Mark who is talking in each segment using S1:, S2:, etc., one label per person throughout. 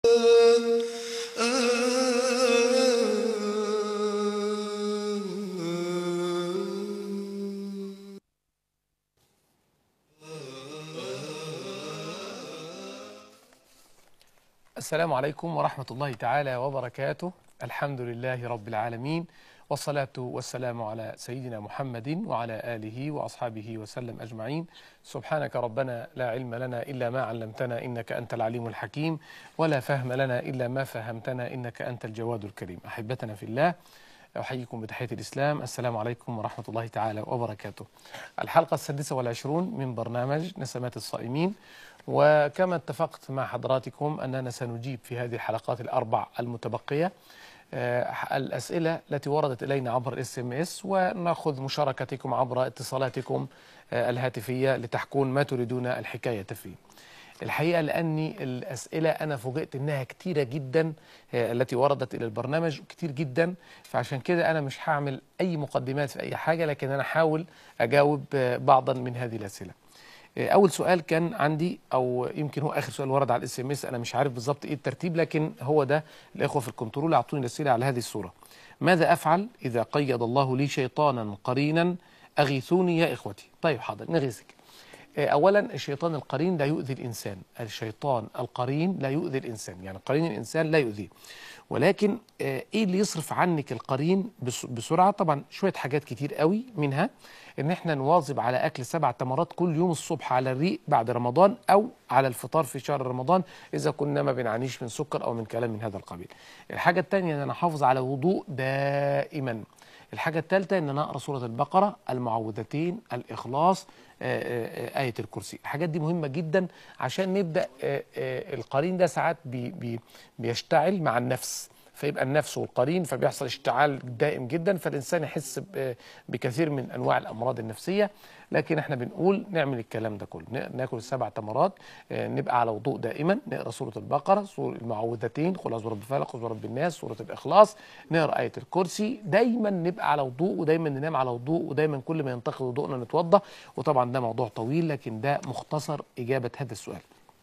S1: السلام عليكم ورحمة الله تعالى وبركاته الحمد لله رب العالمين والصلاة والسلام على سيدنا محمد وعلى آله وأصحابه وسلم أجمعين سبحانك ربنا لا علم لنا إلا ما علمتنا إنك أنت العليم الحكيم ولا فهم لنا إلا ما فهمتنا إنك أنت الجواد الكريم أحبتنا في الله أحييكم بتحية الإسلام السلام عليكم ورحمة الله تعالى وبركاته الحلقة السادسة والعشرون من برنامج نسمات الصائمين وكما اتفقت مع حضراتكم أننا سنجيب في هذه الحلقات الأربع المتبقية آه، الأسئلة التي وردت إلينا عبر الاس ام اس ونأخذ مشاركتكم عبر اتصالاتكم آه، الهاتفية لتحكون ما تريدون الحكاية فيه الحقيقة لأني الأسئلة أنا فوجئت أنها كتيرة جدا آه، التي وردت إلى البرنامج كتير جدا فعشان كده أنا مش هعمل أي مقدمات في أي حاجة لكن أنا حاول أجاوب آه، بعضا من هذه الأسئلة آه، أول سؤال كان عندي أو يمكن هو آخر سؤال ورد على الاس ام اس أنا مش عارف بالظبط إيه الترتيب لكن هو ده الإخوة في الكنترول أعطوني الأسئلة على هذه الصورة ماذا أفعل إذا قيض الله لي شيطانا قرينا أغيثوني يا إخوتي طيب حاضر نغيثك اولا الشيطان القرين لا يؤذي الانسان الشيطان القرين لا يؤذي الانسان يعني قرين الانسان لا يؤذيه ولكن آه، ايه اللي يصرف عنك القرين بس- بسرعه طبعا شويه حاجات كتير قوي منها ان احنا نواظب على اكل سبع تمرات كل يوم الصبح على الريق بعد رمضان او على الفطار في شهر رمضان اذا كنا ما بنعانيش من سكر او من كلام من هذا القبيل الحاجه الثانيه ان انا احافظ على وضوء دائما الحاجة الثالثة إن أنا أقرأ سورة البقرة المعوذتين الإخلاص آه، آه، آه، آية الكرسي الحاجات دي مهمة جدا عشان نبدأ آه، آه، القرين ده ساعات بي بي بيشتعل مع النفس فيبقى النفس والقرين فبيحصل اشتعال دائم جدا فالإنسان يحس ب- بكثير من أنواع الأمراض النفسية لكن احنا بنقول نعمل الكلام ده كله نا- ناكل السبع تمرات آه، نبقى على وضوء دائما نقرا سوره البقره سوره المعوذتين قل اعوذ برب الفلق قل برب الناس سوره الاخلاص نقرا ايه الكرسي دايما نبقى على وضوء ودايما ننام على وضوء ودايما كل ما ينتقد وضوءنا نتوضا وطبعا ده موضوع طويل لكن ده مختصر اجابه هذا السؤال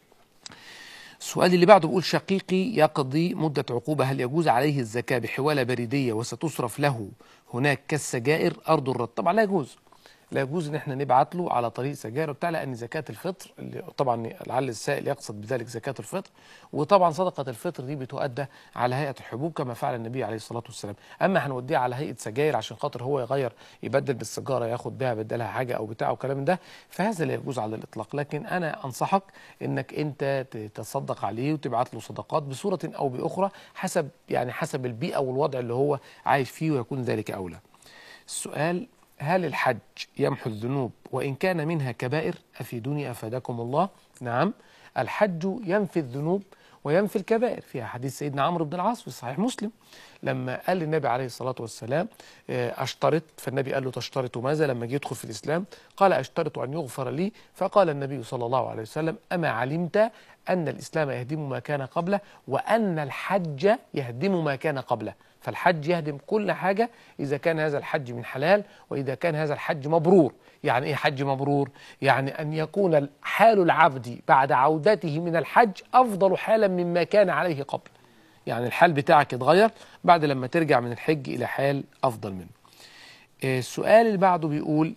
S1: السؤال اللي بعده بيقول شقيقي يقضي مدة عقوبة هل يجوز عليه الزكاة بحوالة بريدية وستصرف له هناك كالسجائر أرض الرد طبعا لا يجوز لا يجوز ان احنا نبعت له على طريق سجائر وبتاع لان زكاه الفطر اللي طبعا لعل السائل يقصد بذلك زكاه الفطر وطبعا صدقه الفطر دي بتؤدى على هيئه الحبوب كما فعل النبي عليه الصلاه والسلام اما هنوديها على هيئه سجائر عشان خاطر هو يغير يبدل بالسيجاره ياخد بها بدلها حاجه او بتاع وكلام من ده فهذا لا يجوز على الاطلاق لكن انا انصحك انك انت تتصدق عليه وتبعت له صدقات بصوره او باخرى حسب يعني حسب البيئه والوضع اللي هو عايش فيه ويكون ذلك اولى السؤال هل الحج يمحو الذنوب وإن كان منها كبائر أفيدوني أفادكم الله نعم الحج ينفي الذنوب وينفي الكبائر فيها حديث سيدنا عمرو بن العاص في صحيح مسلم لما قال للنبي عليه الصلاة والسلام آه، أشترط فالنبي قال له تشترط ماذا لما جه يدخل في الإسلام قال أشترط أن يغفر لي فقال النبي صلى الله عليه وسلم أما علمت أن الإسلام يهدم ما كان قبله وأن الحج يهدم ما كان قبله فالحج يهدم كل حاجة إذا كان هذا الحج من حلال وإذا كان هذا الحج مبرور يعني إيه حج مبرور؟ يعني أن يكون حال العبد بعد عودته من الحج أفضل حالا مما كان عليه قبل يعني الحال بتاعك يتغير بعد لما ترجع من الحج إلى حال أفضل منه آه، السؤال اللي بعده بيقول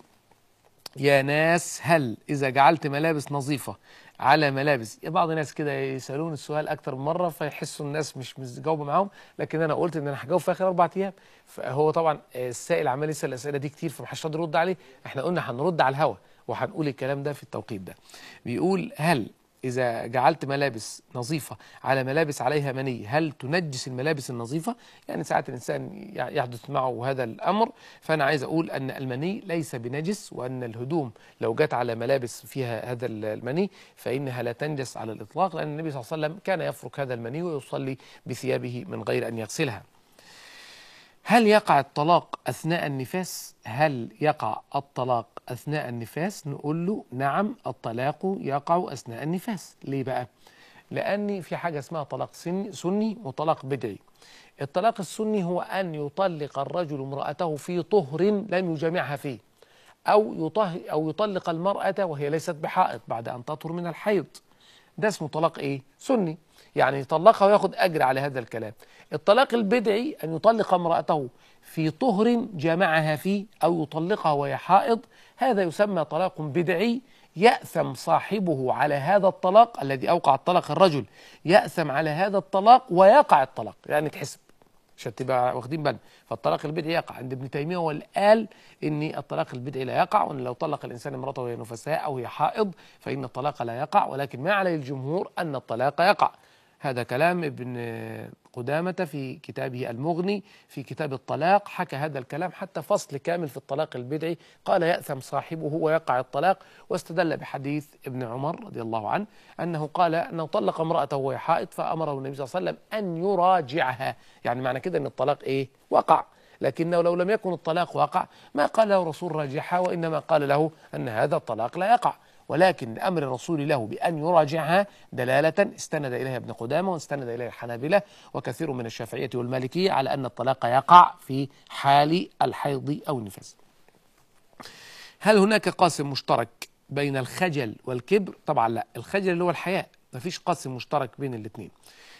S1: يا ناس هل إذا جعلت ملابس نظيفة على ملابس يا بعض الناس كده يسألون السؤال أكتر من مرة فيحسوا الناس مش مجاوبة معاهم لكن أنا قلت إن أنا هجاوب في آخر أربع أيام فهو طبعا السائل عمال يسأل الأسئلة دي كتير فمحدش راضي يرد عليه إحنا قلنا هنرد على الهوا وهنقول الكلام ده في التوقيت ده بيقول هل إذا جعلت ملابس نظيفة على ملابس عليها مني هل تنجس الملابس النظيفة؟ يعني ساعات الإنسان يحدث معه هذا الأمر فأنا عايز أقول أن المني ليس بنجس وأن الهدوم لو جت على ملابس فيها هذا المني فإنها لا تنجس على الإطلاق لأن النبي صلى الله عليه وسلم كان يفرك هذا المني ويصلي بثيابه من غير أن يغسلها هل يقع الطلاق أثناء النفاس؟ هل يقع الطلاق أثناء النفاس؟ نقول له نعم الطلاق يقع أثناء النفاس ليه بقى؟ لأن في حاجة اسمها طلاق سني, سني وطلاق بدعي الطلاق السني هو أن يطلق الرجل امرأته في طهر لم يجامعها فيه أو, يطه أو يطلق المرأة وهي ليست بحائض بعد أن تطهر من الحيض ده اسمه طلاق إيه؟ سني يعني يطلقها وياخد أجر على هذا الكلام الطلاق البدعي أن يطلق امرأته في طهر جامعها فيه أو يطلقها وهي حائض هذا يسمى طلاق بدعي يأثم صاحبه على هذا الطلاق الذي أوقع الطلاق الرجل يأثم على هذا الطلاق ويقع الطلاق يعني تحسب عشان تبقى واخدين بالنا فالطلاق البدعي يقع عند ابن تيميه هو اللي قال ان الطلاق البدعي لا يقع وان لو طلق الانسان امراته وهي نفساء او هي حائض فان الطلاق لا يقع ولكن ما عليه الجمهور ان الطلاق يقع هذا كلام ابن قدامة في كتابه المغني في كتاب الطلاق حكى هذا الكلام حتى فصل كامل في الطلاق البدعي قال يأثم صاحبه ويقع الطلاق واستدل بحديث ابن عمر رضي الله عنه أنه قال أنه طلق امرأته وهي حائض فأمره النبي صلى الله عليه وسلم أن يراجعها يعني معنى كده أن الطلاق إيه وقع لكنه لو لم يكن الطلاق وقع ما قال له رسول راجعها وإنما قال له أن هذا الطلاق لا يقع ولكن أمر الرسول له بأن يراجعها دلالة استند إليها ابن قدامة واستند إليها الحنابلة وكثير من الشافعية والمالكية على أن الطلاق يقع في حال الحيض أو النفاس هل هناك قاسم مشترك بين الخجل والكبر طبعا لا الخجل اللي هو الحياء ما فيش قاسم مشترك بين الاثنين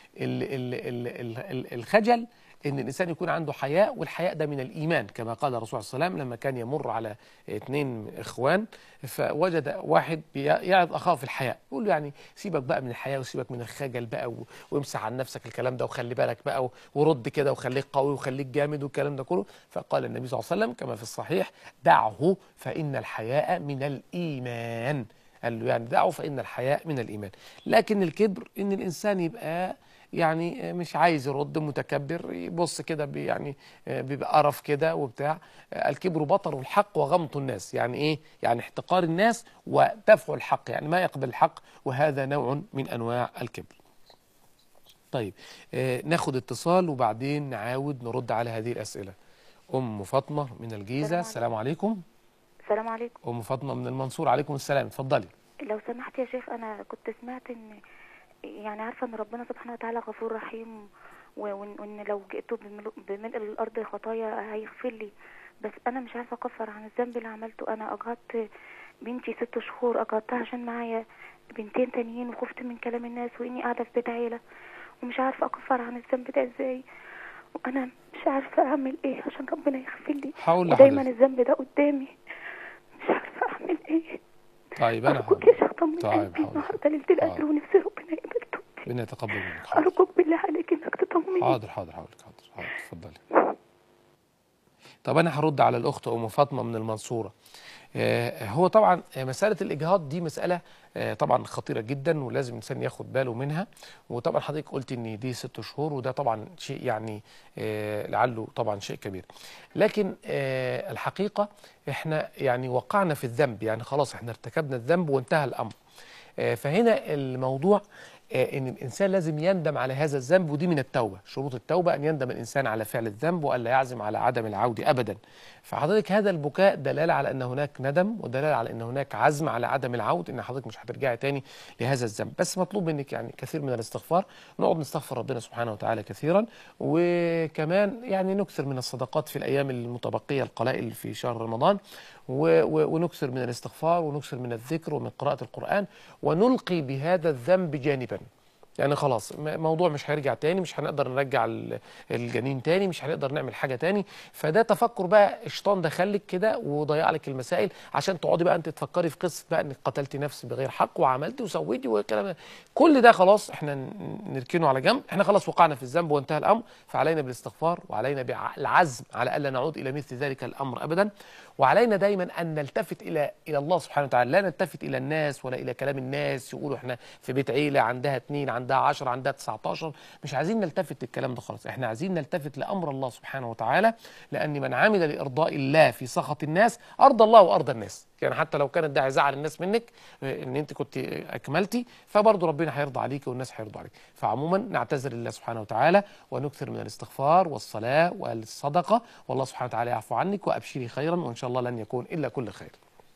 S1: الخجل ان الانسان يكون عنده حياء والحياء ده من الايمان كما قال الرسول صلى الله عليه وسلم لما كان يمر على اثنين اخوان فوجد واحد يعظ اخاه في الحياء يقول له يعني سيبك بقى من الحياء وسيبك من الخجل بقى وامسح عن نفسك الكلام ده وخلي بالك بقى ورد كده وخليك قوي وخليك جامد والكلام ده كله فقال النبي صلى الله عليه وسلم كما في الصحيح دعه فان الحياء من الايمان قال له يعني دعه فان الحياء من الايمان لكن الكبر ان الانسان يبقى يعني مش عايز يرد متكبر يبص كده يعني بيبقى قرف كده وبتاع الكبر بطر الحق وغمط الناس يعني ايه يعني احتقار الناس ودفع الحق يعني ما يقبل الحق وهذا نوع من انواع الكبر طيب آه ناخد اتصال وبعدين نعاود نرد على هذه الاسئله ام فاطمه من الجيزه السلام عليكم
S2: السلام عليكم
S1: ام فاطمه من المنصور عليكم السلام اتفضلي
S2: لو سمحت يا شيخ انا كنت سمعت ان يعني عارفه ان ربنا سبحانه وتعالى غفور رحيم وان لو جئته بملء الارض خطايا هيغفر لي بس انا مش عارفه اكفر عن الذنب اللي عملته انا اجهضت بنتي ست شهور اجهضتها عشان معايا بنتين تانيين وخفت من كلام الناس واني قاعده في بيت عيله ومش عارفه اكفر عن الذنب ده ازاي وانا مش عارفه اعمل ايه عشان ربنا يغفر لي
S1: حاول
S2: ودايما الذنب ده قدامي مش عارفه اعمل ايه
S1: طيب انا
S2: ارجوك يا شيخ طمني
S1: طيب
S2: قلبي
S1: حاضر.
S2: النهارده ليله القدر ونفسي ربنا يقبل توبتي
S1: ربنا يتقبل منك حاضر
S2: ارجوك بالله عليك انك تطمني
S1: حاضر حاضر حاضر حاضر حاضر اتفضلي طب انا هرد على الاخت ام فاطمه من المنصوره آه، هو طبعا آه، مساله الاجهاض دي مساله آه، طبعا خطيره جدا ولازم الانسان ياخد باله منها وطبعا حضرتك قلت ان دي ست شهور وده طبعا شيء يعني آه، لعله طبعا شيء كبير لكن آه، الحقيقه احنا يعني وقعنا في الذنب يعني خلاص احنا ارتكبنا الذنب وانتهى الامر آه، فهنا الموضوع آه، ان الانسان لازم يندم على هذا الذنب ودي من التوبه شروط التوبه ان يندم الانسان على فعل الذنب والا يعزم على عدم العوده ابدا فحضرتك هذا البكاء دلاله على ان هناك ندم ودلاله على ان هناك عزم على عدم العود ان حضرتك مش هترجعي تاني لهذا الذنب بس مطلوب منك يعني كثير من الاستغفار نقعد نستغفر ربنا سبحانه وتعالى كثيرا وكمان يعني نكثر من الصدقات في الايام المتبقيه القلائل في شهر رمضان و- و- ونكثر من الاستغفار ونكثر من الذكر ومن قراءه القران ونلقي بهذا الذنب جانبا يعني خلاص م- موضوع مش هيرجع تاني مش هنقدر نرجع ال- الجنين تاني مش هنقدر نعمل حاجه تاني فده تفكر بقى الشيطان دخلك كده وضيع لك المسائل عشان تقعدي بقى انت تفكري في قصه بقى انك قتلتي نفس بغير حق وعملتي وسويتي والكلام ده كل ده خلاص احنا ن- نركنه على جنب احنا خلاص وقعنا في الذنب وانتهى الامر فعلينا بالاستغفار وعلينا بالعزم على الا نعود الى مثل ذلك الامر ابدا وعلينا دايما ان نلتفت الى الى الله سبحانه وتعالى لا نلتفت الى الناس ولا الى كلام الناس يقولوا احنا في بيت عيله عندها اثنين عندها 10 عندها 19 مش عايزين نلتفت للكلام ده خالص احنا عايزين نلتفت لامر الله سبحانه وتعالى لان من عمل لارضاء الله في سخط الناس ارضى الله وارضى الناس يعني حتى لو كانت ده هيزعل الناس منك اه، ان انت كنت اكملتي فبرضه ربنا هيرضى عليك والناس هيرضوا عليك فعموما نعتذر لله سبحانه وتعالى ونكثر من الاستغفار والصلاه والصدقه والله سبحانه وتعالى يعفو عنك وابشري خيرا وان شاء الله لن يكون الا كل خير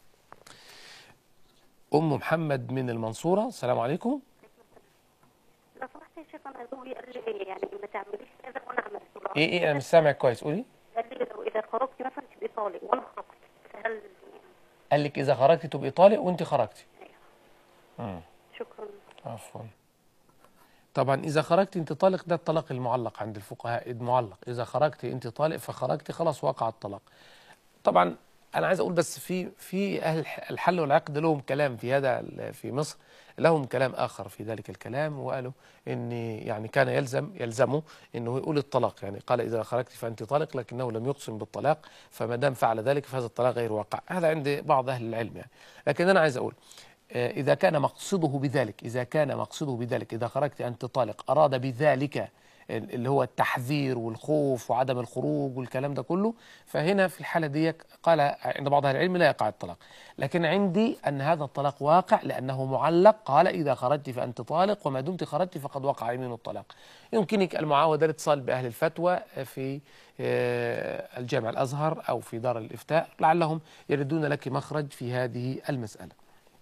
S1: ام محمد من المنصوره السلام عليكم
S3: لو سمحت يا شيخ انا زوجي قال لي إيه يعني ما تعمليش كذا وانا عملت له
S1: ايه ايه انا مش سامعك كويس قولي
S3: قال لي لو اذا خرجت مثلا تبقي طالق وانا خرجت فهل
S1: قال لك اذا خرجتي تبقي طالق وانت خرجتي امم
S3: شكرا
S1: عفوا طبعا إذا خرجت أنت طالق ده الطلاق المعلق عند الفقهاء المعلق إذا خرجت أنت طالق فخرجت خلاص وقع الطلاق طبعا أنا عايز أقول بس في في أهل الحل والعقد لهم كلام في هذا ال- في مصر لهم كلام آخر في ذلك الكلام وقالوا إن يعني كان يلزم يلزمه إنه يقول الطلاق يعني قال إذا خرجت فأنت طالق لكنه لم يقسم بالطلاق فما دام فعل ذلك فهذا الطلاق غير واقع هذا عند بعض أهل العلم يعني لكن أنا عايز أقول آه، إذا كان مقصده بذلك إذا كان مقصده بذلك إذا خرجت أنت طالق أراد بذلك اللي هو التحذير والخوف وعدم الخروج والكلام ده كله فهنا في الحالة دي قال عند بعض أهل العلم لا يقع الطلاق لكن عندي أن هذا الطلاق واقع لأنه معلق قال إذا خرجت فأنت طالق وما دمت خرجت فقد وقع يمين الطلاق يمكنك المعاودة الاتصال بأهل الفتوى في آه، الجامع الأزهر أو في دار الإفتاء لعلهم يردون لك مخرج في هذه المسألة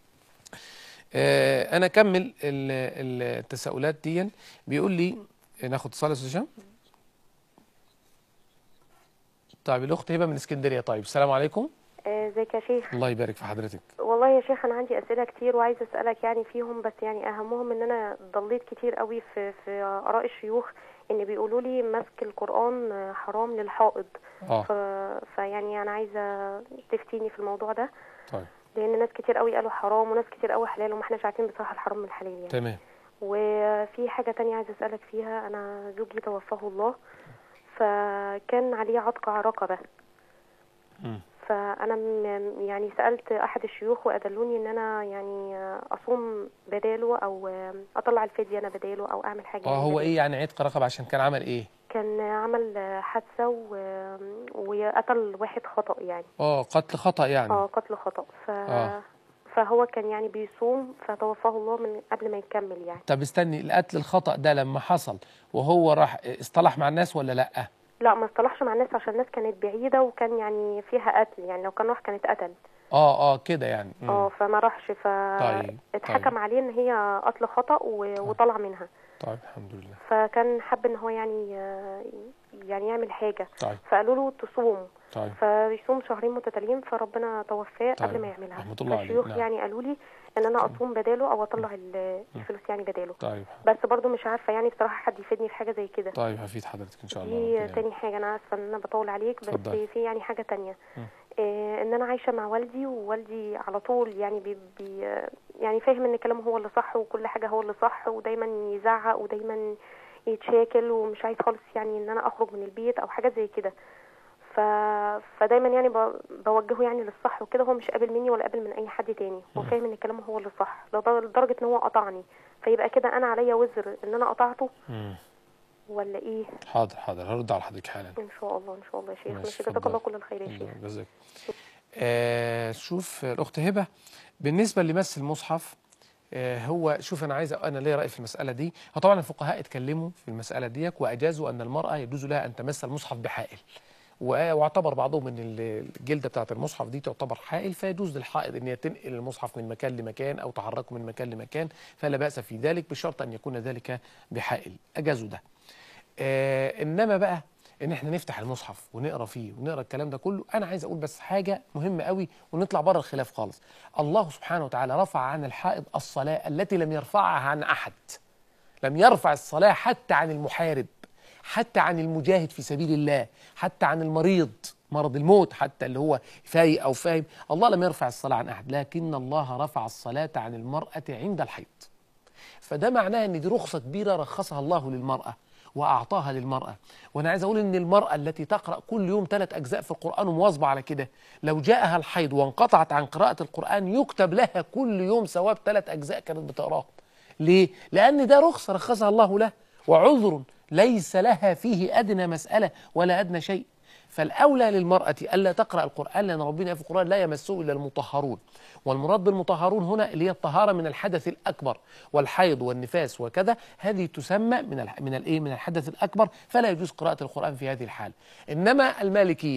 S1: آه، انا اكمل ال- ال- التساؤلات دي بيقول لي ناخد اتصال يا استاذ هشام طيب الاخت هبه من اسكندريه طيب السلام عليكم
S4: آه، ازيك يا شيخ
S1: الله يبارك في حضرتك
S4: والله يا شيخ انا عندي اسئله كتير وعايزه اسالك يعني فيهم بس يعني اهمهم ان انا ضليت كتير قوي في في اراء الشيوخ ان بيقولوا لي مسك القران آه، حرام للحائض
S1: اه
S4: ف... فيعني انا عايزه تفتيني في الموضوع ده
S1: طيب
S4: لان ناس كتير قوي قالوا حرام وناس كتير قوي حلال وما احناش عارفين بصراحه الحرام من الحلال يعني
S1: تمام
S4: وفي حاجة تانية عايزة أسألك فيها أنا زوجي توفاه الله فكان عليه عتق رقبة
S1: مم.
S4: فأنا م- يعني سألت أحد الشيوخ وأدلوني إن أنا يعني أصوم بداله أو أطلع الفدية أنا بداله أو أعمل حاجة
S1: اه
S4: يعني
S1: هو
S4: بداله.
S1: ايه يعني عتق رقبه عشان كان عمل ايه
S4: كان عمل حادثة و... وقتل واحد خطأ يعني
S1: اه قتل خطا يعني
S4: اه قتل خطأ ف...
S1: آه.
S4: فهو كان يعني بيصوم فتوفاه الله من قبل ما يكمل يعني
S1: طب استني القتل الخطا ده لما حصل وهو راح اصطلح مع الناس ولا لا
S4: لا ما اصطلحش مع الناس عشان الناس كانت بعيدة وكان يعني فيها قتل يعني لو كان راح كانت قتل
S1: اه اه كده يعني مم.
S4: اه فما راحش ف
S1: طيب،
S4: اتحكم
S1: طيب.
S4: عليه ان هي قتل خطأ و... وطلع منها
S1: طيب الحمد لله
S4: فكان حب ان هو يعني يعني يعمل حاجة
S1: طيب
S4: فقالوا له تصوم
S1: طيب
S4: فيصوم شهرين متتاليين فربنا توفاه
S1: طيب،
S4: قبل ما يعملها
S1: رحمة الله عليه،
S4: فالشيوخ
S1: نعم.
S4: يعني قالوا لي ان انا اصوم بداله او اطلع ال- الفلوس يعني بداله
S1: طيب
S4: بس برضو مش عارفة يعني بصراحة حد يفيدني في حاجة زي كده
S1: طيب هفيد حضرتك ان شاء الله
S4: دي
S1: ربنا
S4: تاني حاجة أنا آسفة إن أنا بطول عليك بس
S1: اتفضلي.
S4: في يعني حاجة تانية
S1: مم.
S4: إيه إن أنا عايشة مع والدي ووالدي على طول يعني بي بي يعني فاهم إن كلامه هو اللي صح وكل حاجة هو اللي صح ودايما يزعق ودايما يتشاكل ومش عايز خالص يعني إن أنا أخرج من البيت أو حاجة زي كده ف... فدايما يعني ب... بوجهه يعني للصح وكده هو مش قابل مني ولا قابل من أي حد تاني هو فاهم إن كلامه هو اللي صح لدر- لدرجة إن هو قطعني فيبقى كده أنا عليا وزر إن أنا قطعته
S1: مم.
S4: ولا إيه
S1: حاضر حاضر هرد على حضرتك حالا
S4: ان شاء الله ان شاء الله يا شيخ
S1: ماشي،
S4: ماشي جزاك
S1: اتفضل.
S4: الله كل الخير يا شيخ
S1: جزاك آه شوف الاخت هبه بالنسبه لمس المصحف آه هو شوف انا عايز انا ليه راي في المساله دي هو طبعا الفقهاء اتكلموا في المساله ديك واجازوا ان المراه يجوز لها ان تمس المصحف بحائل و- واعتبر بعضهم ان ال- الجلده بتاعه المصحف دي تعتبر حائل فيجوز للحائض ان هي تنقل المصحف من مكان لمكان او تحركه من مكان لمكان فلا باس في ذلك بشرط ان يكون ذلك بحائل اجازوا ده آه انما بقى ان احنا نفتح المصحف ونقرا فيه ونقرا الكلام ده كله انا عايز اقول بس حاجه مهمه قوي ونطلع بره الخلاف خالص الله سبحانه وتعالى رفع عن الحائض الصلاه التي لم يرفعها عن احد لم يرفع الصلاه حتى عن المحارب حتى عن المجاهد في سبيل الله حتى عن المريض مرض الموت حتى اللي هو فايق او فاهم الله لم يرفع الصلاه عن احد لكن الله رفع الصلاه عن المراه عند الحيض فده معناه ان دي رخصه كبيره رخصها الله للمراه واعطاها للمراه وانا عايز اقول ان المراه التي تقرا كل يوم ثلاث اجزاء في القران ومواظبه على كده لو جاءها الحيض وانقطعت عن قراءه القران يكتب لها كل يوم ثواب ثلاث اجزاء كانت بتقراهم ليه لان ده رخصه رخصها الله له وعذر ليس لها فيه ادنى مساله ولا ادنى شيء فالاولى للمراه الا تقرا القران لان ربنا في القران لا يمسه الا المطهرون والمراد بالمطهرون هنا اللي هي الطهاره من الحدث الاكبر والحيض والنفاس وكذا هذه تسمى من ال من الايه من الحدث الاكبر فلا يجوز قراءه القران في هذه الحال انما المالكيه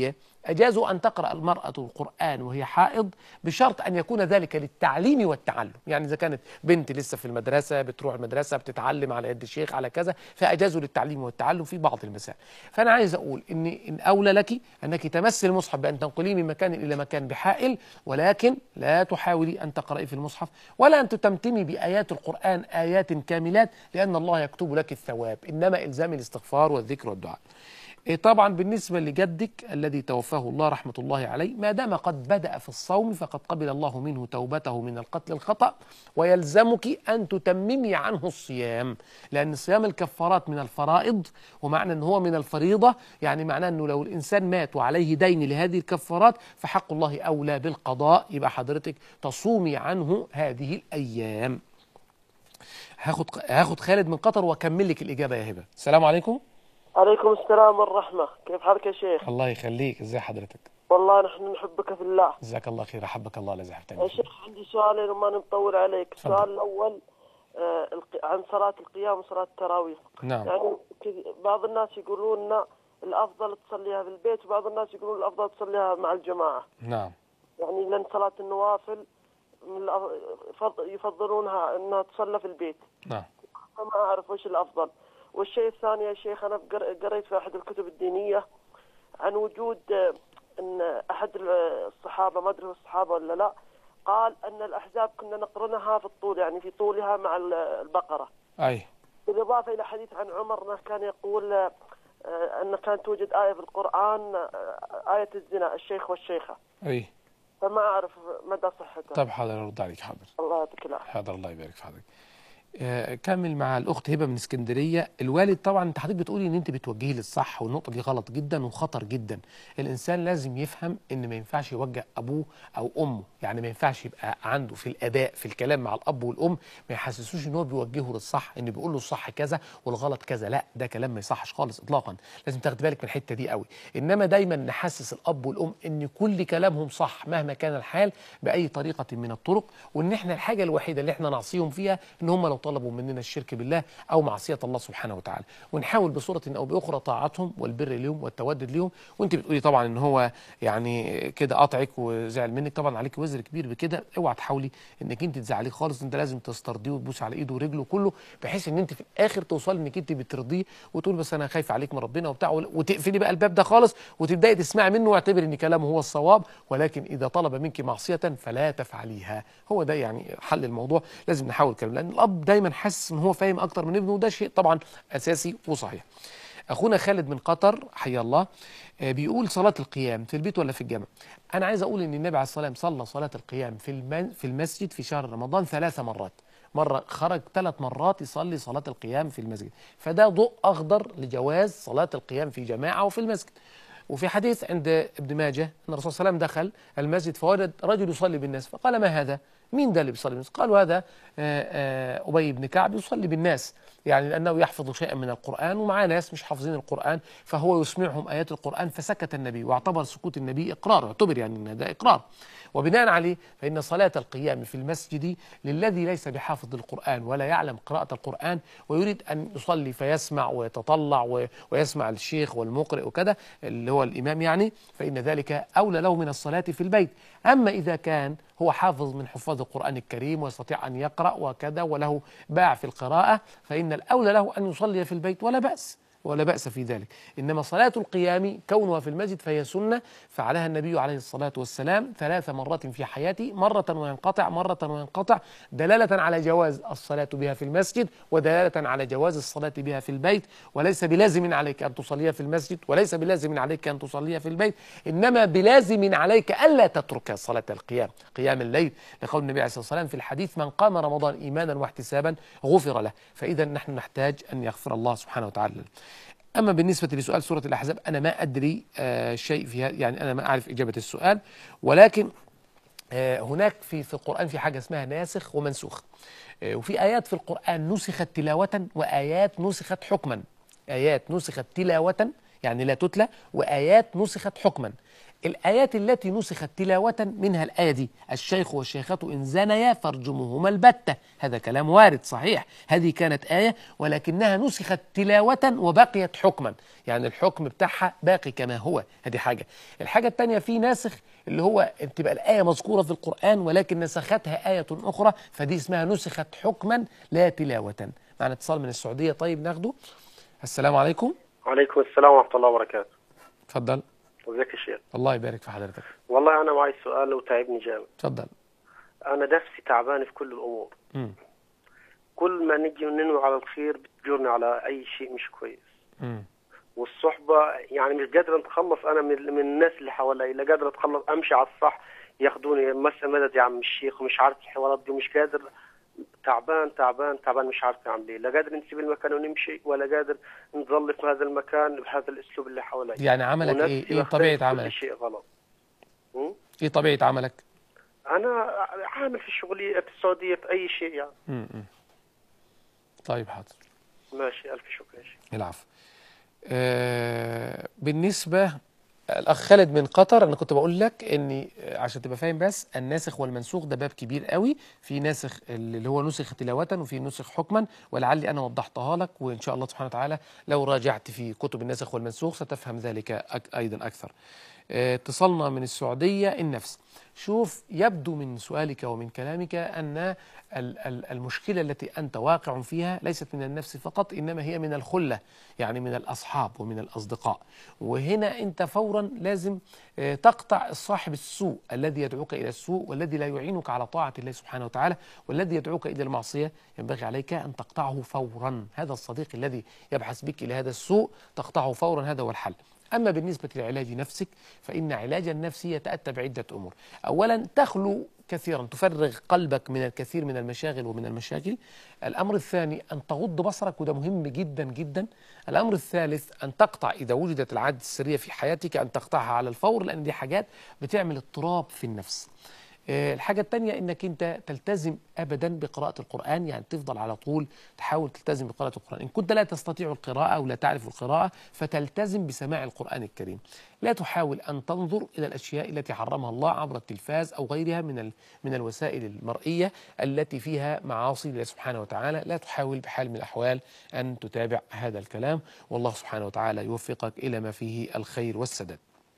S1: أجازوا أن تقرأ المرأة القرآن وهي حائض بشرط أن يكون ذلك للتعليم والتعلم يعني إذا كانت بنت لسه في المدرسة بتروح المدرسة بتتعلم على يد الشيخ على كذا فأجازوا للتعليم والتعلم في بعض المسائل فأنا عايز أقول إن إن أولى لك أنك تمثل المصحف بأن تنقليه من مكان إلى مكان بحائل ولكن لا تحاولي أن تقرأي في المصحف ولا أن تتمتمي بآيات القرآن آيات كاملات لأن الله يكتب لك الثواب إنما إلزام الاستغفار والذكر والدعاء إيه طبعا بالنسبة لجدك الذي توفاه الله رحمة الله عليه ما دام قد بدأ في الصوم فقد قبل الله منه توبته من القتل الخطأ ويلزمك أن تتممي عنه الصيام لأن صيام الكفارات من الفرائض ومعنى أنه هو من الفريضة يعني معناه أنه لو الإنسان مات وعليه دين لهذه الكفارات فحق الله أولى بالقضاء يبقى حضرتك تصومي عنه هذه الأيام هاخد هاخد خالد من قطر واكمل لك الاجابه يا هبه السلام عليكم
S5: عليكم السلام والرحمة كيف حالك يا شيخ
S1: الله يخليك ازي حضرتك
S5: والله نحن نحبك في الله
S1: جزاك الله خير احبك الله الذي
S5: يا
S1: احببتني
S5: شيخ عندي سؤالين وما نطول عليك
S1: تفضل.
S5: السؤال الأول آه الق- عن صلاة القيام وصلاة التراويح
S1: نعم
S5: يعني كذ- بعض الناس يقولون إن الأفضل تصليها في البيت وبعض الناس يقولون الأفضل تصليها مع الجماعة
S1: نعم
S5: يعني لأن صلاة النوافل من الأف- يفض- يفضلونها أنها تصلى في البيت
S1: نعم
S5: فما أعرف وش الأفضل والشيء الثاني يا شيخ أنا قر- قريت في أحد الكتب الدينية عن وجود آه، أن أحد الصحابة ما أدري هو الصحابة ولا لا قال أن الأحزاب كنا نقرنها في الطول يعني في طولها مع ال- البقرة
S1: اي
S5: بالإضافة إلى حديث عن عمر أنه كان يقول آه، آه، أن كانت توجد آية في القرآن آه، آية الزنا الشيخ والشيخة
S1: اي
S5: فما أعرف مدى صحتها
S1: طب حاضر ارد عليك حاضر
S5: الله يعطيك العافية
S1: حاضر الله يبارك في حضرتك آه، كمل مع الاخت هبه من اسكندريه الوالد طبعا انت حضرتك بتقولي ان انت بتوجهي للصح والنقطه دي غلط جدا وخطر جدا الانسان لازم يفهم ان ما ينفعش يوجه ابوه او امه يعني ما ينفعش يبقى عنده في الاداء في الكلام مع الاب والام ما يحسسوش ان هو بيوجهه للصح ان بيقول له الصح كذا والغلط كذا لا ده كلام ما يصحش خالص اطلاقا لازم تاخد بالك من الحته دي قوي انما دايما نحسس الاب والام ان كل كلامهم صح مهما كان الحال باي طريقه من الطرق وان احنا الحاجه الوحيده اللي احنا نعصيهم فيها ان هم لو طلبوا مننا الشرك بالله او معصيه الله سبحانه وتعالى ونحاول بصوره او باخرى طاعتهم والبر ليهم والتودد ليهم وانت بتقولي طبعا ان هو يعني كده قاطعك وزعل منك طبعا عليك وزر كبير بكده اوعى تحاولي انك انت تزعليه خالص انت لازم تسترضيه وتبوس على ايده ورجله كله بحيث ان انت في الاخر توصلي انك انت بترضيه وتقول بس انا خايف عليك من ربنا وبتاع وتقفلي بقى الباب ده خالص وتبداي تسمعي منه واعتبري ان كلامه هو الصواب ولكن اذا طلب منك معصيه فلا تفعليها هو ده يعني حل الموضوع لازم نحاول كلام لان الاب دايما حاسس ان هو فاهم اكتر من ابنه وده شيء طبعا اساسي وصحيح اخونا خالد من قطر حيا الله آه، بيقول صلاه القيام في البيت ولا في الجامع انا عايز اقول ان النبي عليه الصلاه والسلام صلى صلاه القيام في الم- في المسجد في شهر رمضان ثلاث مرات مرة خرج ثلاث مرات يصلي صلاة القيام في المسجد فده ضوء أخضر لجواز صلاة القيام في جماعة وفي المسجد وفي حديث عند ابن ماجه أن الرسول صلى الله عليه وسلم دخل المسجد فوجد رجل يصلي بالناس فقال ما هذا مين ده اللي بيصلي بالناس قالوا هذا آه، آه، أبي بن كعب يصلي بالناس يعني لأنه يحفظ شيئا من القرآن ومعاه ناس مش حافظين القرآن فهو يسمعهم آيات القرآن فسكت النبي واعتبر سكوت النبي إقرار اعتبر يعني أن ده إقرار وبناء عليه فإن صلاة القيام في المسجد للذي ليس بحافظ القرآن ولا يعلم قراءة القرآن ويريد أن يصلي فيسمع ويتطلع و- ويسمع الشيخ والمقرئ وكذا اللي هو الإمام يعني فإن ذلك أولى له من الصلاة في البيت أما إذا كان هو حافظ من حفاظ القرآن الكريم ويستطيع أن يقرأ وكذا وله باع في القراءة فإن الأولى له أن يصلي في البيت ولا بأس ولا بأس في ذلك إنما صلاة القيام كونها في المسجد فهي سنة فعلها النبي عليه الصلاة والسلام ثلاث مرات في حياته مرة وينقطع مرة وينقطع دلالة على جواز الصلاة بها في المسجد ودلالة على جواز الصلاة بها في البيت وليس بلازم عليك أن تصليها في المسجد وليس بلازم عليك أن تصليها في البيت إنما بلازم عليك ألا تترك صلاة القيام قيام الليل لقول النبي عليه الصلاة والسلام في الحديث من قام رمضان إيمانا واحتسابا غفر له فإذا نحن نحتاج أن يغفر الله سبحانه وتعالى لنا. أما بالنسبة لسؤال سورة الأحزاب أنا ما أدري آه شيء فيها يعني أنا ما أعرف إجابة السؤال ولكن آه هناك في في القرآن في حاجة اسمها ناسخ ومنسوخ آه وفي آيات في القرآن نسخت تلاوة وآيات نسخت حكما آيات نسخت تلاوة يعني لا تتلى وآيات نسخت حكما الآيات التي نسخت تلاوة منها الآية دي الشيخ والشيخة إن زنيا فارجموهما البتة هذا كلام وارد صحيح هذه كانت آية ولكنها نسخت تلاوة وبقيت حكما يعني الحكم بتاعها باقي كما هو هذه حاجة الحاجة الثانية في ناسخ اللي هو تبقى الآية مذكورة في القرآن ولكن نسختها آية أخرى فدي اسمها نسخت حكما لا تلاوة معنا اتصال من السعودية طيب ناخده السلام عليكم
S6: وعليكم السلام ورحمة الله وبركاته
S1: اتفضل
S6: ازيك يا شيخ
S1: الله يبارك في حضرتك
S6: والله أنا معي سؤال وتعبني جامد
S1: اتفضل
S6: أنا نفسي تعبان في كل الأمور
S1: مم.
S6: كل ما نجي ننوي على الخير بتجرني على أي شيء مش كويس
S1: مم.
S6: والصحبة يعني مش قادر أتخلص أنا من, من الناس اللي حوالي لا قادر أتخلص أمشي على الصح ياخدوني مس مدد يا عم الشيخ ومش عارف الحوارات دي ومش قادر تعبان تعبان تعبان مش عارف نعمل ايه لا قادر نسيب المكان ونمشي ولا قادر نظل في هذا المكان بهذا الاسلوب اللي حوالي
S1: يعني عملك
S6: ونفسي
S1: ايه ايه
S6: بختلف
S1: طبيعة
S6: كل
S1: عملك
S6: شيء غلط م?
S1: ايه طبيعة عملك
S6: انا عامل في الشغلية في السعودية في اي شيء يعني
S1: مم. مم. طيب حاضر
S6: ماشي الف شكر يا شيخ
S1: العفو آه بالنسبة الأخ خالد من قطر أنا كنت بقول لك إن عشان تبقى فاهم بس الناسخ والمنسوخ ده باب كبير قوي في ناسخ اللي هو نسخ تلاوة وفي نسخ حكما ولعلي أنا وضحتها لك وإن شاء الله سبحانه وتعالى لو راجعت في كتب الناسخ والمنسوخ ستفهم ذلك أك أيضا أكثر آه، اتصلنا من السعودية النفس شوف يبدو من سؤالك ومن كلامك أن ال- ال- المشكلة التي أنت واقع فيها ليست من النفس فقط إنما هي من الخلة يعني من الأصحاب ومن الأصدقاء وهنا أنت فورا لازم آه، تقطع الصاحب السوء الذي يدعوك إلى السوء والذي لا يعينك على طاعة الله سبحانه وتعالى والذي يدعوك إلى المعصية ينبغي عليك أن تقطعه فورا هذا الصديق الذي يبحث بك إلى هذا السوء تقطعه فورا هذا هو الحل أما بالنسبة لعلاج نفسك فإن علاج النفس يتأتى بعدة أمور أولا تخلو كثيرا تفرغ قلبك من الكثير من المشاغل ومن المشاكل الأمر الثاني أن تغض بصرك وده مهم جدا جدا الأمر الثالث أن تقطع إذا وجدت العادة السرية في حياتك أن تقطعها على الفور لأن دي حاجات بتعمل اضطراب في النفس آه، الحاجة التانية انك انت تلتزم ابدا بقراءة القرآن يعني تفضل على طول تحاول تلتزم بقراءة القرآن ان كنت لا تستطيع القراءة او لا تعرف القراءة فتلتزم بسماع القرآن الكريم لا تحاول ان تنظر الى الاشياء التي حرمها الله عبر التلفاز او غيرها من ال- من الوسائل المرئية التي فيها معاصي لله سبحانه وتعالى لا تحاول بحال من الاحوال ان تتابع هذا الكلام والله سبحانه وتعالى يوفقك الى ما فيه الخير والسداد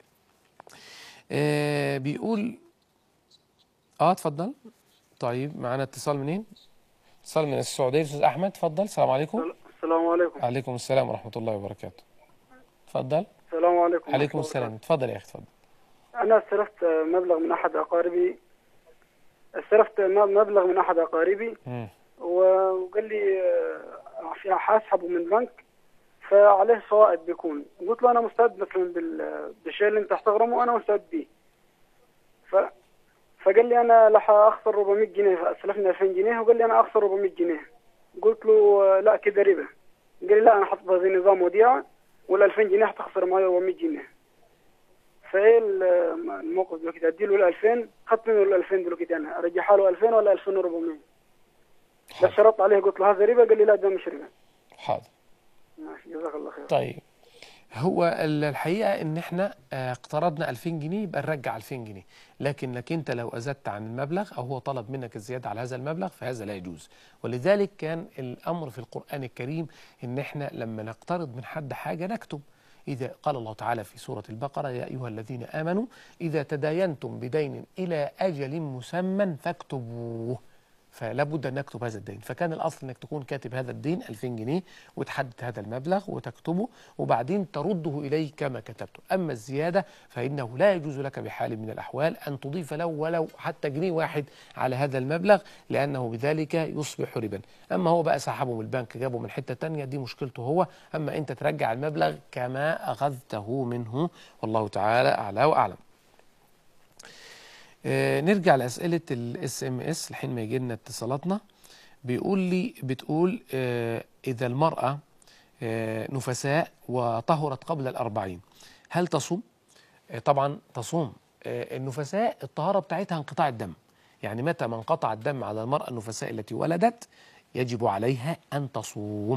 S1: آه بيقول اه اتفضل طيب معانا اتصال منين اتصال من السعوديه استاذ احمد اتفضل السلام عليكم
S6: السلام عليكم
S1: عليكم السلام ورحمه الله وبركاته اتفضل
S6: السلام عليكم
S1: عليكم السلام اتفضل يا اخي اتفضل
S6: أنا استلفت مبلغ من أحد أقاربي استلفت م- مبلغ من أحد أقاربي
S1: مم.
S6: و- وقال لي آه، في حاسحبه من بنك فعليه فوائد بيكون قلت له أنا مستعد مثلا بال- بالشيء اللي أنت هتغرمه أنا مستعد بيه ف فقال لي أنا راح أخسر 400 جنيه فأسلفني 2000 جنيه وقال لي أنا أخسر 400 جنيه قلت له آه، لا كده ربا قال لي لا أنا حاطط زي نظام وديعة وال 2000 جنيه هتخسر معايا 400 جنيه فايه ال- الموقف دلوقتي اديله ال 2000 خدت منه ال 2000 دلوقتي انا ارجعها له 2000 ولا 2400 بس
S1: حاضر
S6: شرطت عليه قلت له هذا ربا قال لي لا ده مش ربا
S1: حاضر
S6: ماشي جزاك الله خير
S1: طيب هو ال- الحقيقه ان احنا آه، اقترضنا 2000 جنيه يبقى نرجع 2000 جنيه لكنك انت لو ازدت عن المبلغ او هو طلب منك الزياده على هذا المبلغ فهذا لا يجوز ولذلك كان الامر في القران الكريم ان احنا لما نقترض من حد حاجه نكتب إذا قال الله تعالى في سورة البقرة يا أيها الذين آمنوا إذا تداينتم بدين إلى أجل مسمى فاكتبوه فلا بد ان نكتب هذا الدين فكان الاصل انك تكون كاتب هذا الدين 2000 جنيه وتحدد هذا المبلغ وتكتبه وبعدين ترده اليه كما كتبته اما الزياده فانه لا يجوز لك بحال من الاحوال ان تضيف له ولو حتى جنيه واحد على هذا المبلغ لانه بذلك يصبح ربا اما هو بقى سحبه من البنك جابه من حته تانية دي مشكلته هو اما انت ترجع المبلغ كما اخذته منه والله تعالى اعلى واعلم آه، نرجع لأسئلة الاس ام اس الحين ما يجي لنا اتصالاتنا بيقول لي بتقول آه، إذا المرأة آه، نفساء وطهرت قبل الأربعين هل تصوم؟ آه، طبعا تصوم آه، النفساء الطهارة بتاعتها انقطاع الدم يعني متى ما انقطع الدم على المرأة النفساء التي ولدت يجب عليها أن تصوم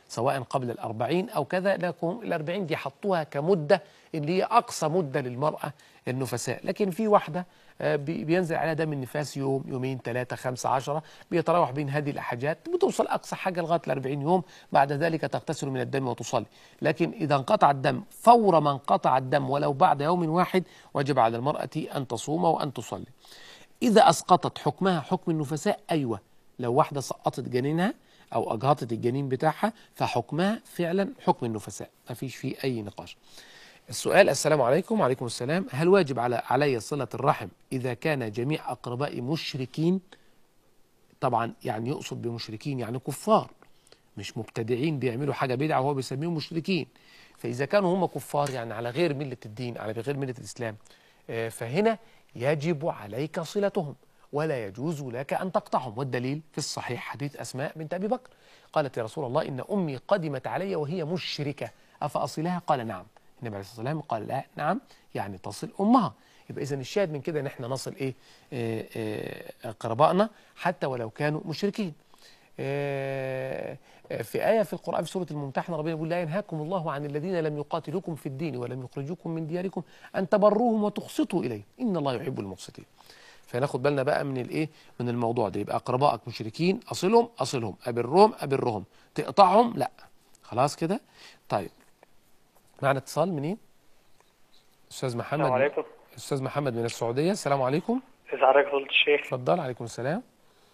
S1: سواء قبل الأربعين أو كذا لكن الأربعين دي حطوها كمدة اللي هي أقصى مدة للمرأة النفساء لكن في واحدة آه، بي- بينزل عليها دم النفاس يوم يومين ثلاثة خمسة عشرة بيتراوح بين هذه الحاجات بتوصل أقصى حاجة لغاية الأربعين يوم بعد ذلك تغتسل من الدم وتصلي لكن إذا انقطع الدم فور ما انقطع الدم ولو بعد يوم واحد وجب على المرأة أن تصوم وأن تصلي إذا أسقطت حكمها حكم النفساء أيوة لو واحدة سقطت جنينها أو أجهضت الجنين بتاعها فحكمها فعلا حكم النفساء ما فيش فيه أي نقاش السؤال السلام عليكم وعليكم السلام هل واجب على علي صلة الرحم إذا كان جميع أقربائي مشركين طبعا يعني يقصد بمشركين يعني كفار مش مبتدعين بيعملوا حاجة بدعة وهو بيسميهم مشركين فإذا كانوا هم كفار يعني على غير ملة الدين على غير ملة الإسلام آه، فهنا يجب عليك صلتهم ولا يجوز لك أن تقطعهم والدليل في الصحيح حديث أسماء بنت أبي بكر قالت يا رسول الله إن أمي قدمت علي وهي مشركة أفأصلها قال نعم النبي عليه الصلاة والسلام قال لا نعم يعني تصل أمها يبقى إذا الشاهد من كده إن إحنا نصل إيه آه، آه، قربائنا حتى ولو كانوا مشركين آه، آه، في آية في القرآن في سورة الممتحنة ربنا يقول لا ينهاكم الله عن الذين لم يقاتلوكم في الدين ولم يخرجوكم من دياركم أن تبروهم وتقسطوا إليه إن الله يحب المقسطين فناخد بالنا بقى من الايه من الموضوع ده يبقى اقربائك مشركين اصلهم اصلهم ابرهم ابرهم تقطعهم لا خلاص كده طيب معنا اتصال منين استاذ محمد
S7: السلام عليكم
S1: استاذ محمد من السعوديه السلام عليكم
S7: ازي حضرتك يا فضيلة الشيخ
S1: اتفضل عليكم السلام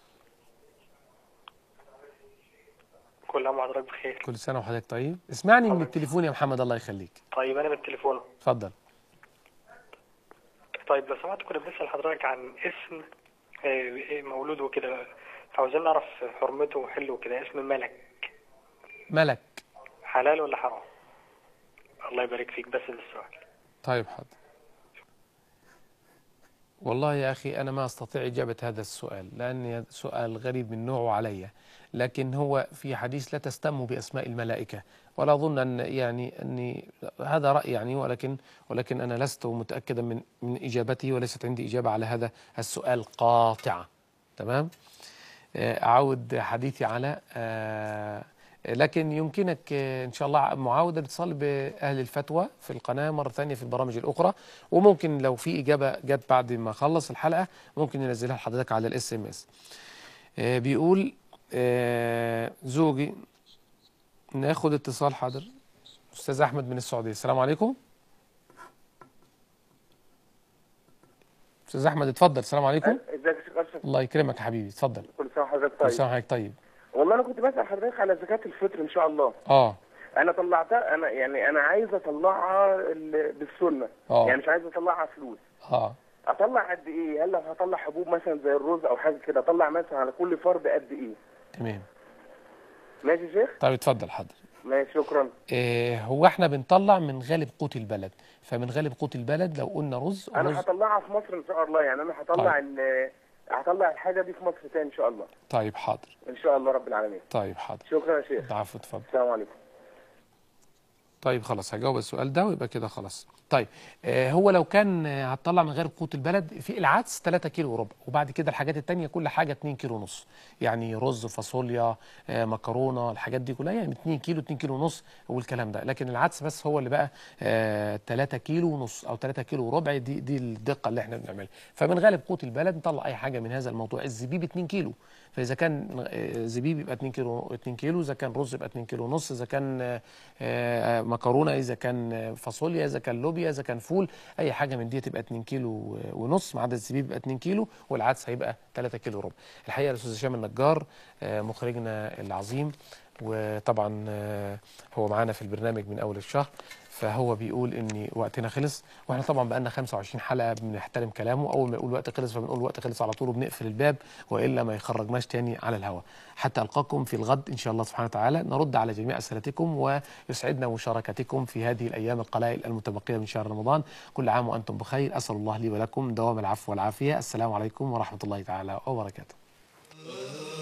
S7: كل عام وحضرتك بخير
S1: كل سنه وحضرتك طيب اسمعني من التليفون يا محمد الله يخليك
S7: طيب انا من التليفون
S1: اتفضل
S7: طيب لو سمحت كنا بنسأل حضرتك عن اسم آه، إيه مولود وكده عاوزين نعرف حرمته وحله وكده اسم ملك
S1: ملك
S7: حلال ولا حرام الله يبارك فيك بس ده السؤال
S1: طيب حاضر والله يا أخي أنا ما أستطيع إجابة هذا السؤال لأن سؤال غريب من نوعه علي لكن هو في حديث لا تستموا بأسماء الملائكة ولا أظن أن يعني أني هذا رأي يعني ولكن ولكن أنا لست متأكدا من من إجابته وليست عندي إجابة على هذا السؤال قاطعة تمام آه، أعود حديثي على آه، لكن يمكنك آه، إن شاء الله معاودة الاتصال بأهل الفتوى في القناة مرة ثانية في البرامج الأخرى وممكن لو في إجابة جت بعد ما أخلص الحلقة ممكن ننزلها لحضرتك على الاس ام اس بيقول آه، زوجي ناخد اتصال حاضر أستاذ أحمد من السعودية السلام عليكم أستاذ أحمد اتفضل السلام عليكم
S8: ازيك يا شيخ اشرف
S1: الله يكرمك يا حبيبي اتفضل
S8: كل سنه وحضرتك
S1: كل
S8: طيب
S1: سنة وحضرتك طيب
S8: والله انا كنت بسال حضرتك على زكاه الفطر ان شاء الله
S1: اه
S8: انا طلعتها انا يعني انا عايز اطلعها ال- بالسنه
S1: اه
S8: يعني مش عايز اطلعها فلوس
S1: اه
S8: اطلع قد ايه هل لو هطلع حبوب مثلا زي الرز او حاجه كده اطلع مثلا على كل فرد قد ايه
S1: تمام
S8: ماشي يا شيخ
S1: طيب اتفضل حاضر
S8: ماشي شكرا
S1: إيه هو احنا بنطلع من غالب قوت البلد فمن غالب قوت البلد لو قلنا رز
S8: انا
S1: رز
S8: هطلعها في مصر ان شاء الله يعني انا هطلع ال- هطلع الحاجه دي في مصر تاني ان شاء الله
S1: طيب حاضر
S8: ان شاء الله رب العالمين
S1: طيب حاضر
S8: شكرا يا شيخ
S1: عفوا اتفضل
S8: السلام عليكم
S1: طيب خلاص هجاوب السؤال ده ويبقى كده خلاص طيب آه هو لو كان آه، هتطلع من غير قوت البلد في العدس 3 كيلو وربع وبعد كده الحاجات التانية كل حاجة 2 كيلو ونص يعني رز فاصوليا آه مكرونة الحاجات دي كلها يعني 2 كيلو 2 كيلو ونص والكلام ده لكن العدس بس هو اللي بقى آه 3 كيلو ونص او 3 كيلو وربع دي دي الدقة اللي احنا بنعملها فمن غالب قوت البلد نطلع اي حاجة من هذا الموضوع الزبيب 2 كيلو فاذا كان آه، زبيب يبقى 2 كيلو 2 كيلو اذا كان رز يبقى 2 كيلو ونص اذا كان آه، آه، مكرونه اذا كان آه، فاصوليا اذا كان لوبيا اذا كان فول اي حاجه من دي تبقى 2 كيلو ونص ما عدا الزبيب يبقى 2 كيلو والعدس هيبقى 3 كيلو وربع الحقيقه الاستاذ هشام النجار آه، مخرجنا العظيم وطبعا آه، هو معانا في البرنامج من اول الشهر فهو بيقول ان وقتنا خلص واحنا طبعا بقالنا 25 حلقه بنحترم كلامه اول ما يقول وقت خلص فبنقول وقت خلص على طول وبنقفل الباب والا ما يخرجناش تاني على الهواء حتى القاكم في الغد ان شاء الله سبحانه وتعالى نرد على جميع اسئلتكم ويسعدنا مشاركتكم في هذه الايام القلائل المتبقيه من شهر رمضان كل عام وانتم بخير اسال الله لي ولكم دوام العفو والعافيه السلام عليكم ورحمه الله تعالى وبركاته